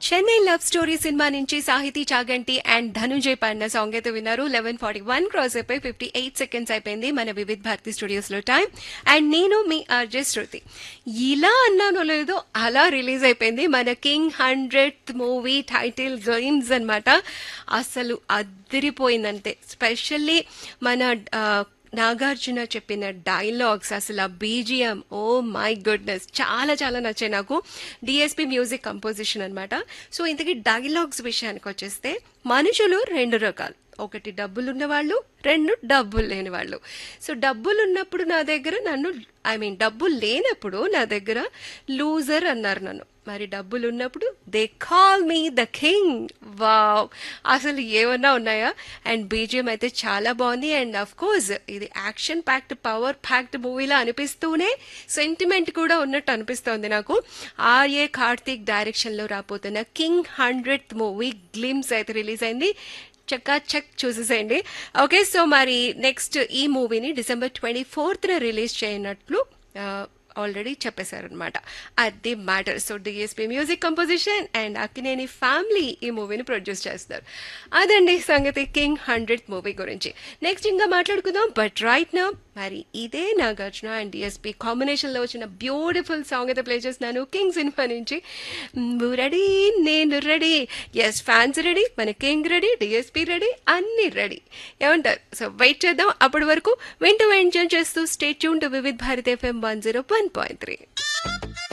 Chennai love story cinema నుంచి సాహితీ Chaganti and Dhananjay పాడిన సాంగ్ అయితే విన్నారు లెవెన్ ఫార్టీ వన్ క్రాస్ అయిపోయి ఫిఫ్టీ ఎయిట్ సెకండ్స్ అయిపోయింది మన వివిధ్ భారతి స్టూడియోస్ లో టైం అండ్ నేను మీ ఆర్జే శృతి ఇలా అన్నానో లేదో అలా రిలీజ్ అయిపోయింది మన King Hundred movie title games అన్నమాట అసలు అదిరిపోయిందంటే స్పెషల్లీ మన ఆ, నాగార్జున చెప్పిన డైలాగ్స్ అసలు ఆ బీజిఎం ఓ మై గుడ్నెస్ చాలా చాలా నచ్చాయి నాకు డిఎస్పి మ్యూజిక్ కంపోజిషన్ అన్నమాట సో ఇంతకీ డైలాగ్స్ విషయానికి వచ్చేస్తే మనుషులు రెండు రకాలు ఒకటి డబ్బులున్న వాళ్ళు రెండు డబ్బులు లేని వాళ్ళు సో డబ్బులు ఉన్నప్పుడు నా దగ్గర నన్ను ఐ మీన్ డబ్బులు లేనప్పుడు నా దగ్గర లూజర్ అన్నారు నన్ను మరి డబ్బులు ఉన్నప్పుడు they call me the king wow అసలు ఏమన్నా ఉన్నాయా అండ్ బీజిఎం అయితే చాలా బాగుంది అండ్ అఫ్ కోర్స్ ఇది యాక్షన్ ప్యాక్డ్ పవర్ ప్యాక్డ్ మూవీలా అనిపిస్తూనే సెంటిమెంట్ కూడా ఉన్నట్టు అనిపిస్తోంది నాకు ఆర్ఏ కార్తీక్ డైరెక్షన్లో రాబోతున్న కింగ్ హండ్రెడ్ మూవీ గ్లిమ్స్ అయితే రిలీజ్ అయింది చక్కా చెక్ చూసేసేయండి ఓకే సో మరి నెక్స్ట్ ఈ మూవీని డిసెంబర్ ట్వంటీ ఫోర్త్న రిలీజ్ చేయనట్లు ఆల్రెడీ చెప్పేశారనమాట అది matter so DSP music composition and Akkineni family ఈ మూవీని ప్రొడ్యూస్ చేస్తారు అదండి సంగతి కింగ్ హండ్రెడ్ మూవీ గురించి నెక్స్ట్ ఇంకా మాట్లాడుకుందాం బట్ రైట్ నా మరి ఇదే నాగార్జున అండ్ డిఎస్పి కాంబినేషన్లో వచ్చిన బ్యూటిఫుల్ సాంగ్ అయితే ప్లే చేస్తున్నాను కింగ్ సినిమా నుంచి నువ్వు రెడీ నేను రెడీ ఎస్ ఫ్యాన్స్ రెడీ మన కింగ్ రెడీ డిఎస్పి రెడీ అన్ని రెడీ ఏమంటారు సో వెయిట్ చేద్దాం అప్పటి వరకు వింటూ ఎంజాయ్ చేస్తూ stay tuned to Vividh Bharat FM one zero one point three